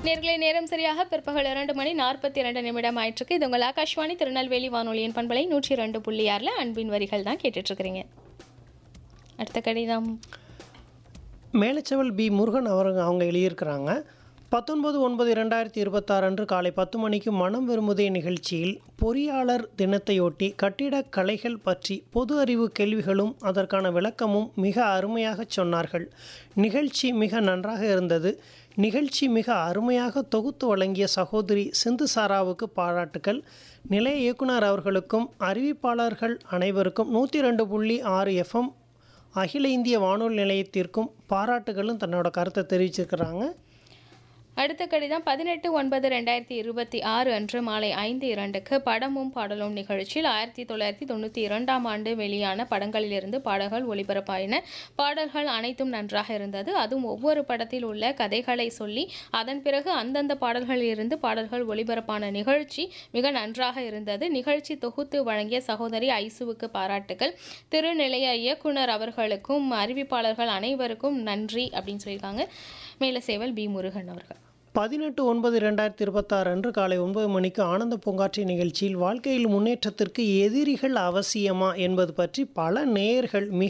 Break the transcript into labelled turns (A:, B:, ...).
A: நேர்களை நேரம் சரியாக பிற்பகல் இரண்டு மணி நாற்பத்தி இரண்டு நிமிடம் ஆயிட்டிருக்கு இது உங்கள் ஆகாஷ்வாணி திருநெல்வேலி வானொலியின் பண்பலை நூற்றி ரெண்டு புள்ளி ஆறில் அன்பின் வரிகள் தான் கேட்டுட்டு இருக்கிறீங்க அடுத்த கடிதம்
B: மேலச்செவல் பி முருகன் அவருங்க அவங்க எழுதியிருக்கிறாங்க பத்தொன்பது ஒன்பது இரண்டாயிரத்தி இருபத்தாறு அன்று காலை பத்து மணிக்கு மனம் விரும்புதே நிகழ்ச்சியில் பொறியாளர் தினத்தையொட்டி கட்டிடக் கலைகள் பற்றி பொது அறிவு கேள்விகளும் அதற்கான விளக்கமும் மிக அருமையாக சொன்னார்கள் நிகழ்ச்சி மிக நன்றாக இருந்தது நிகழ்ச்சி மிக அருமையாக தொகுத்து வழங்கிய சகோதரி சிந்து சாராவுக்கு பாராட்டுக்கள் நிலைய இயக்குனர் அவர்களுக்கும் அறிவிப்பாளர்கள் அனைவருக்கும் நூற்றி ரெண்டு புள்ளி ஆறு எஃப்எம் அகில இந்திய வானொலி நிலையத்திற்கும் பாராட்டுகளும் தன்னோட கருத்தை தெரிவிச்சிருக்கிறாங்க
A: அடுத்த கடிதம் பதினெட்டு ஒன்பது ரெண்டாயிரத்தி இருபத்தி ஆறு அன்று மாலை ஐந்து இரண்டுக்கு படமும் பாடலும் நிகழ்ச்சியில் ஆயிரத்தி தொள்ளாயிரத்தி தொண்ணூற்றி இரண்டாம் ஆண்டு வெளியான படங்களிலிருந்து பாடல்கள் ஒளிபரப்பாயின பாடல்கள் அனைத்தும் நன்றாக இருந்தது அதுவும் ஒவ்வொரு படத்தில் உள்ள கதைகளை சொல்லி அதன் பிறகு அந்தந்த பாடல்களிலிருந்து பாடல்கள் ஒளிபரப்பான நிகழ்ச்சி மிக நன்றாக இருந்தது நிகழ்ச்சி தொகுத்து வழங்கிய சகோதரி ஐசுவுக்கு பாராட்டுகள் திருநிலைய இயக்குனர் அவர்களுக்கும் அறிவிப்பாளர்கள் அனைவருக்கும் நன்றி அப்படின்னு சொல்லியிருக்காங்க மேலசேவல் பி முருகன் அவர்கள்
B: பதினெட்டு ஒன்பது ரெண்டாயிரத்தி இருபத்தாறு அன்று காலை ஒன்பது மணிக்கு ஆனந்த பூங்காற்றி நிகழ்ச்சியில் வாழ்க்கையில் முன்னேற்றத்திற்கு எதிரிகள் அவசியமா என்பது பற்றி பல நேயர்கள் மிக